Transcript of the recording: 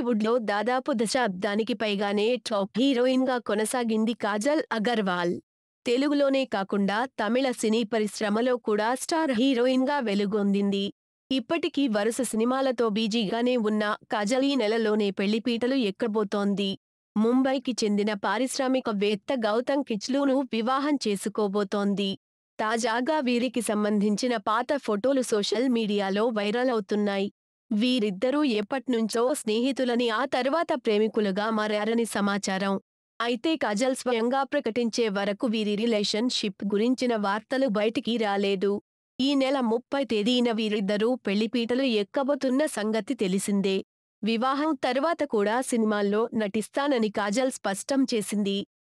టాలీవుడ్ లో దాదాపు దశాబ్దానికి పైగానే టాప్ హీరోయిన్ గా కొనసాగింది కాజల్ అగర్వాల్ తెలుగులోనే కాకుండా తమిళ సినీ పరిశ్రమలో కూడా స్టార్ హీరోయిన్ గా వెలుగొందింది ఇప్పటికీ వరుస సినిమాలతో బిజీగానే ఉన్న కాజల్ ఈ నెలలోనే పెళ్లిపీటలు ఎక్కబోతోంది ముంబైకి చెందిన పారిశ్రామికవేత్త గౌతమ్ కిచ్లూను వివాహం చేసుకోబోతోంది తాజాగా వీరికి సంబంధించిన పాత ఫోటోలు సోషల్ మీడియాలో వైరల్ అవుతున్నాయి వీరిద్దరూ ఎప్పట్నుంచో స్నేహితులని ఆ తర్వాత ప్రేమికులుగా మారారని సమాచారం అయితే కాజల్ స్వయంగా ప్రకటించే వరకు వీరి రిలేషన్షిప్ గురించిన వార్తలు బయటికి రాలేదు ఈ నెల ముప్పై తేదీన వీరిద్దరూ పెళ్లిపీటలు ఎక్కబోతున్న సంగతి తెలిసిందే వివాహం తర్వాత కూడా సినిమాల్లో నటిస్తానని కాజల్ స్పష్టం చేసింది